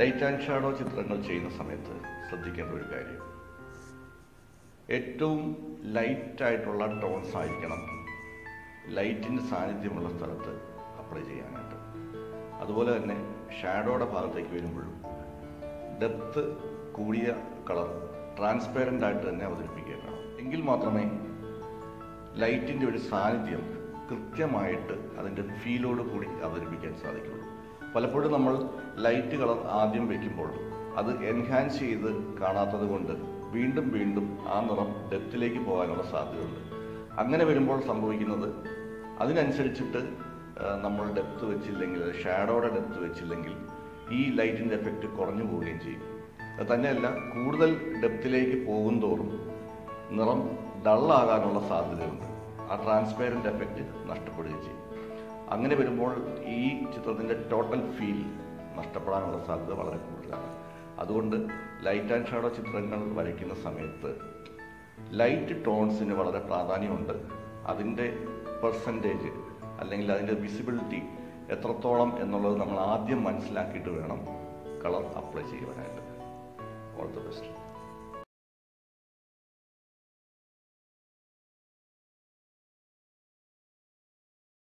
light and shadow ചിത്രങ്ങൾ ചെയ്യുന്ന സമയത്ത് ശ്രദ്ധിക്കേണ്ട ഒരു കാര്യം ഏറ്റവും ലൈറ്റായിട്ടുള്ള ടോൺസ് ആയിരിക്കണം ലൈറ്റിൻ്റെ സാന്നിധ്യമുള്ള സ്ഥലത്ത് അപ്ലൈ ചെയ്യാനായിട്ട് അതുപോലെ തന്നെ ഷാഡോയുടെ ഭാഗത്തേക്ക് വരുമ്പോഴും ഡെപ്ത് കൂടിയ കളർ ട്രാൻസ്പെറൻ്റ് ആയിട്ട് തന്നെ അവതരിപ്പിക്കേണ്ടതാണ് എങ്കിൽ മാത്രമേ ലൈറ്റിൻ്റെ ഒരു സാന്നിധ്യം കൃത്യമായിട്ട് അതിൻ്റെ ഫീലോട് കൂടി അവതരിപ്പിക്കാൻ സാധിക്കുള്ളൂ പലപ്പോഴും നമ്മൾ ലൈറ്റ് കളർ ആദ്യം വയ്ക്കുമ്പോൾ അത് എൻഹാൻസ് ചെയ്ത് കാണാത്തത് കൊണ്ട് വീണ്ടും വീണ്ടും ആ നിറം ഡെപ്തിലേക്ക് പോകാനുള്ള സാധ്യതയുണ്ട് അങ്ങനെ വരുമ്പോൾ സംഭവിക്കുന്നത് അതിനനുസരിച്ചിട്ട് ആ, നമ്മൾ ഡെപ്ത് വെച്ചില്ലെങ്കിൽ ഷാഡോയുടെ ഡെപ്ത് വെച്ചില്ലെങ്കിൽ ഈ ലൈറ്റിൻ്റെ എഫക്റ്റ് കുറഞ്ഞു പോവുകയും ചെയ്യും അത് തന്നെയല്ല കൂടുതൽ ഡെപ്തിലേക്ക് പോകും തോറും നിറം ഡള്ളാകാനുള്ള സാധ്യതയുണ്ട് ആ ട്രാൻസ്പെറൻറ്റ് എഫക്റ്റ് നഷ്ടപ്പെടുകയും ചെയ്യും അങ്ങനെ വരുമ്പോൾ ഈ ചിത്രത്തിൻ്റെ ടോട്ടൽ ഫീൽ നഷ്ടപ്പെടാനുള്ള സാധ്യത വളരെ കൂടുതലാണ് അതുകൊണ്ട് ലൈറ്റ് ആൻഡ് ഷാഡോ ചിത്രങ്ങൾ വരയ്ക്കുന്ന സമയത്ത് ലൈറ്റ് ടോൺസിന് വളരെ പ്രാധാന്യമുണ്ട് അതിൻ്റെ പെർസെൻറ്റേജ് അല്ലെങ്കിൽ അതിൻ്റെ വിസിബിലിറ്റി എത്രത്തോളം എന്നുള്ളത് നമ്മൾ ആദ്യം മനസ്സിലാക്കിയിട്ട് വേണം കളർ അപ്ലൈ ചെയ്യുവാനായിട്ട് ഓൾ ദി ബെസ്റ്റ്